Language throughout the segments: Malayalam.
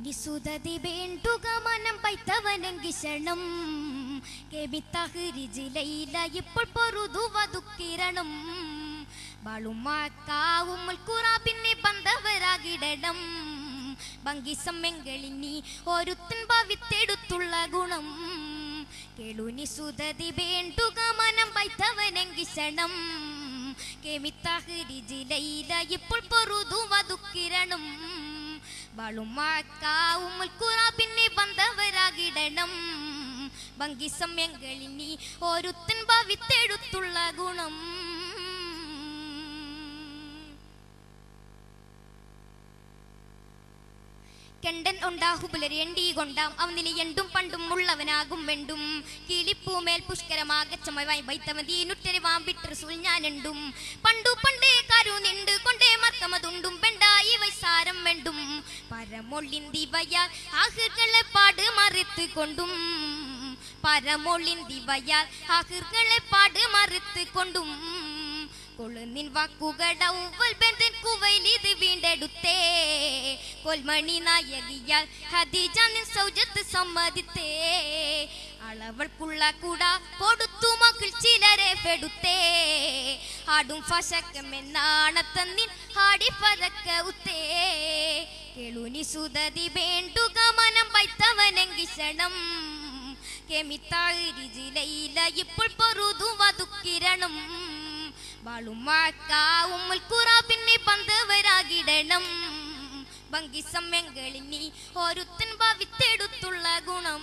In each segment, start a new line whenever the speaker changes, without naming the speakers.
കേളുനിസുതതി വേണ്ടുക മനം പൈത്തവനങ്കിശണം കേമിത്തഹരിജിലയില ഇപ്പോൾ പൊറുതു വതുക്കിരണം ബാളുമാക്കാവും മുൽക്കുറ പിന്നെ ബന്ധവരാകിടണം ഭംഗിസമ്മെങ്കളിനി ഒരുത്തൻ ഭവിത്തെടുത്തുള്ള ഗുണം കേളുനി സുതതി വേണ്ടുക മനം പൈത്തവനങ്കിശണം കേമിത്തഹരിജിലയില ഇപ്പോൾ പൊറുതു വതുക്കിരണം ബാളുമാക്കാവും മുൽക്കുറ പിന്നെ ബന്ധവരാകിടണം ഭംഗി സമയങ്ങളിനി ഒരുത്തൻ ഭവിത്തെടുത്തുള്ള ഗുണം കെണ്ടൻ ഉണ്ടാഹുപുലരേണ്ടി കൊണ്ടാം അവനിലെ എണ്ടും പണ്ടും ഉള്ളവനാകും വെണ്ടും കിളിപ്പൂമേൽ പുഷ്കരമാകച്ചമവായി വൈത്തമതീനുറ്റരെ വാമ്പിട്ട് സുൽഞ്ഞാനുണ്ടും പണ്ടു പണ്ടേ കരു നിണ്ട് കൊണ്ടേ മർക്കമതുണ്ടും പെണ്ടായി വൈസാരം വെണ്ടും പരമൊള്ളിന്തി വയാൽ ആഹുകളെ പാട് മറിത്ത് കൊണ്ടും പരമൊള്ളിന്തി വയാൽ ആഹുകളെ പാട് മറിത്ത് കൊണ്ടും കൊളുന്നിൻ വാക്കുകടൗവൽ ബന്ധൻ കുവൈലിത് വീണ്ടെടുത്തേ കൊൽമണി നായകിയാൽ ഹദീജ നിൻ സൗജത്ത് സമ്മതിത്തേ അളവൾക്കുള്ള കുട കൊടുത്തു മക്കൾ ചിലരെ പെടുത്തേ ആടും ഫശക്കമെന്നാണത്തന്നിൻ ഹാടി പതക്ക ഉത്തേ കേളുനി സുതതി വേണ്ടുക മനം വൈത്തവനെങ്കിശണം കെമിത്താഴിലയില ഇപ്പോൾ പൊറുതു വതുക്കിരണം ബാളുമാക്കാവും മുൽക്കുറ പിന്നെ പന്തവരാകിടണം ഭംഗി സമയങ്ങളിനി ഒരുത്തൻ ഭവിത്തെടുത്തുള്ള ഗുണം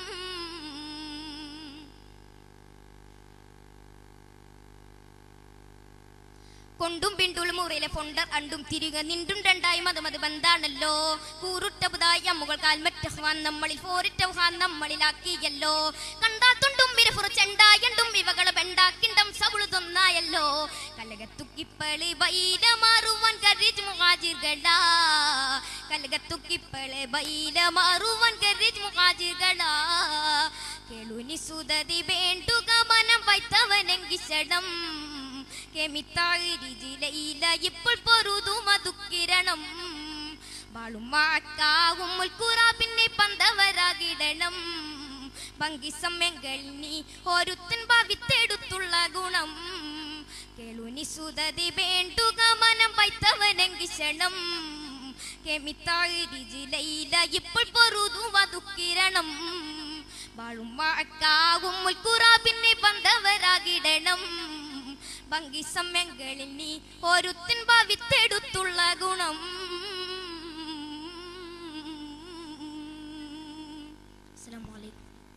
കൊണ്ടും പിണ്ടും മുറിയിലെ ഫൊണ്ടർ അണ്ടും തിരികെ നിണ്ടും രണ്ടായി മതം അത് ബന്ധാണല്ലോ കൂറുട്ടപുതായ അമ്മുകൾ കാൽമറ്റഹ്വാൻ നമ്മളിൽ ഫോറിറ്റഹ്വാൻ നമ്മളിലാക്കിയല്ലോ കണ്ടാ തുണ്ടും വിരഫുറച്ചെണ്ടായണ്ടും ഇവകളെ ബെണ്ടാക്കിണ്ടം സവുളു തൊന്നായല്ലോ കലകത്തുക്കിപ്പളി ബൈല മാറുവാൻ കരീജ് മുഹാജിർകളാ കലകത്തുക്കിപ്പളെ ബൈല മാറുവാൻ കരീജ് മുഹാജിർകളാ കേളുനി സുതതി വേണ്ടുക മനം വൈത്തവനെങ്കിശണം കെമിത്താഴിലയില ഇപ്പോൾ പൊറുതു മതുക്കിരണം ബാളുമാക്കാവും മുൽക്കുറ പിന്നെ പന്തവരാകിടണം ഭംഗി സമയങ്ങളിനി ഒരുത്തൻ ഭവിത്തെടുത്തുള്ള ഗുണം കേളുനി സുതതി വേണ്ടുക മനം വൈത്തവനെങ്കിശണം കെമിത്താഴിലയില ഇപ്പോൾ പൊറുതു വതുക്കിരണം ബാളുമാക്കാവും മുൽക്കുറ പിന്നെ പന്തവരാകിടണം ഭംഗി സമയങ്ങളിൽ നീ ഒരുത്തിൻ ഭവിത്തെടുത്തുള്ള ഗുണം അസ്സലാമു അലൈക്കും